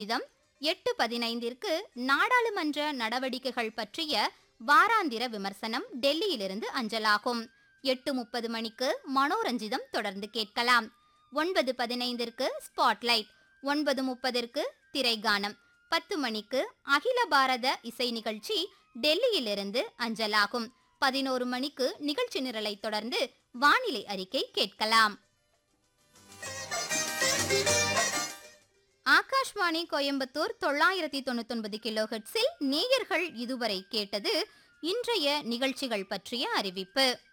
இதம் எட்டு பதினைந்திற்கு நாடாளுமன்ற நடவடிக்கைகள் பற்றிய வாராந்திர விமர்சனம் டெல்லியிலிருந்து அஞ்சலாகும் எட்டு முப்பது மணிக்கு மனோரஞ்சிதம் தொடர்ந்து கேட்கலாம் ஒன்பது பதினைந்திற்கு ஸ்பாட்லைட் ஒன்பது முப்பதற்கு திரைகானம் பத்து மணிக்கு அகில பாரத இசை நிகழ்ச்சி டெல்லியிலிருந்து அஞ்சலாகும் பதினோரு மணிக்கு நிகழ்ச்சி நிரலை தொடர்ந்து வானிலை அறிக்கை கேட்கலாம் ஆகாஷ்வாணி கோயம்புத்தூர் தொள்ளாயிரத்தி தொண்ணூத்தொன்பது கிலோ ஹெர்ட்ஸில் நேயர்கள் இதுவரை கேட்டது இன்றைய நிகழ்ச்சிகள் பற்றிய அறிவிப்பு